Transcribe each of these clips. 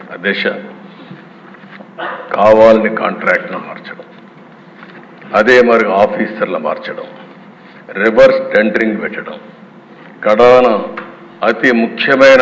దిశ కావాలని కాంట్రాక్ట్ను మార్చడం అదే మరి ఆఫీసర్లు మార్చడం రివర్స్ టెండరింగ్ పెట్టడం కడాన అతి ముఖ్యమైన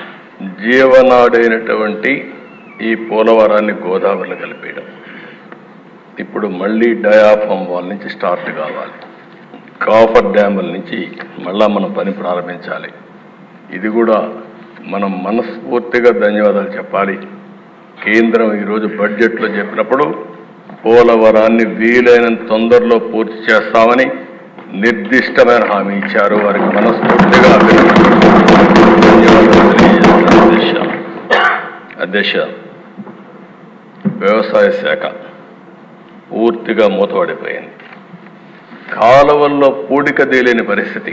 జీవనాడైనటువంటి ఈ పోలవరాన్ని గోదావరిలో కలిపేయడం ఇప్పుడు మళ్ళీ డయాఫామ్ వాల్ నుంచి స్టార్ట్ కావాలి కాఫర్ డ్యాముల నుంచి మళ్ళా మనం పని ప్రారంభించాలి ఇది కూడా మనం మనస్ఫూర్తిగా ధన్యవాదాలు చెప్పాలి కేంద్రం ఈరోజు బడ్జెట్లో చెప్పినప్పుడు పోలవరాన్ని వీలైనంత తొందరలో పూర్తి చేస్తామని నిర్దిష్టమైన హామీ ఇచ్చారు వారికి మనస్ఫూర్తిగా ధన్యవాదాలు తెలియజేస్తున్నాను అధ్యక్ష అధ్యక్ష వ్యవసాయ శాఖ పూర్తిగా మూతపడిపోయింది కాలువల్లో పూడిక తేలేని పరిస్థితి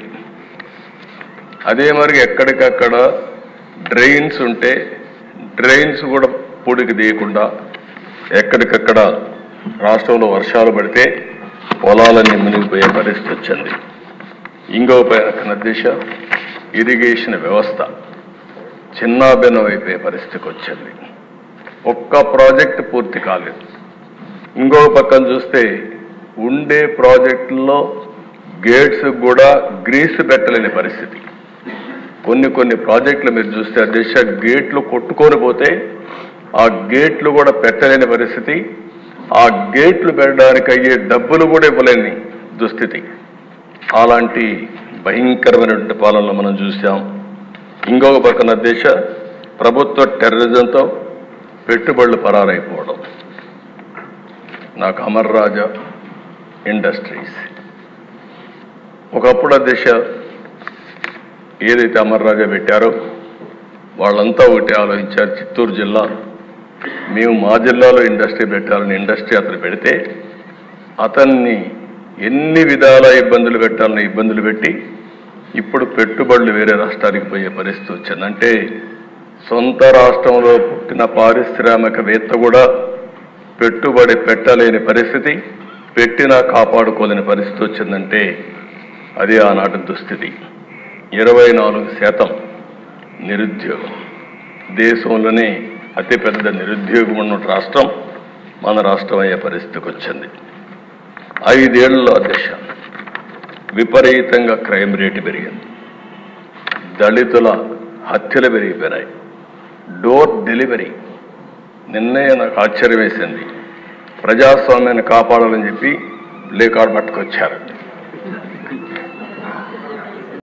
అదే మరి ఎక్కడికక్కడ డ్రైన్స్ ఉంటే డ్రైన్స్ కూడా పూడికి తీయకుండా ఎక్కడికక్కడ రాష్ట్రంలో వర్షాలు పడితే పొలాలన్నీ మునిగిపోయే పరిస్థితి వచ్చింది ఇంకో పైన దిశ ఇరిగేషన్ వ్యవస్థ చిన్నాభిన్నమైపోయే పరిస్థితికి వచ్చింది ఒక్క ప్రాజెక్ట్ పూర్తి కాలేదు ఇంకో పక్కన చూస్తే ఉండే ప్రాజెక్టుల్లో గేట్స్ కూడా గ్రీస్ పెట్టలేని పరిస్థితి కొన్ని కొన్ని ప్రాజెక్టులు మీరు చూస్తే అధ్యక్ష గేట్లు కొట్టుకొని పోతే ఆ గేట్లు కూడా పెట్టలేని పరిస్థితి ఆ గేట్లు పెట్టడానికి అయ్యే డబ్బులు కూడా ఇవ్వలేని దుస్థితి అలాంటి భయంకరమైనటువంటి పాలనలో మనం చూసాం ఇంకొక పక్కన దేశ ప్రభుత్వ టెర్రరిజంతో పెట్టుబడులు పరారైపోవడం నాకు అమర్ రాజా ఇండస్ట్రీస్ ఒకప్పుడు ఆ దిశ ఏదైతే అమర్ రాజా పెట్టారో వాళ్ళంతా ఒకటి ఆలోచించారు చిత్తూరు జిల్లా మేము మా జిల్లాలో ఇండస్ట్రీ పెట్టాలని ఇండస్ట్రీ అతను పెడితే అతన్ని ఎన్ని విధాల ఇబ్బందులు పెట్టాలని ఇబ్బందులు పెట్టి ఇప్పుడు పెట్టుబడులు వేరే రాష్ట్రానికి పోయే పరిస్థితి వచ్చింది అంటే సొంత రాష్ట్రంలో పుట్టిన పారిశ్రామికవేత్త కూడా పెట్టుబడి పెట్టలేని పరిస్థితి పెట్టినా కాపాడుకోలేని పరిస్థితి వచ్చిందంటే అది ఆనాటి దుస్థితి ఇరవై నాలుగు శాతం నిరుద్యోగం దేశంలోనే అతిపెద్ద నిరుద్యోగం ఉన్న రాష్ట్రం మన రాష్ట్రం అయ్యే పరిస్థితికి వచ్చింది ఐదేళ్లలో దిశ విపరీతంగా క్రైమ్ రేటు పెరిగింది దళితుల హత్యలు పెరిగిపోయినాయి డోర్ డెలివరీ నిన్నే నాకు ఆశ్చర్యం వేసింది ప్రజాస్వామ్యాన్ని కాపాడాలని చెప్పి లేకాడు పట్టుకొచ్చారు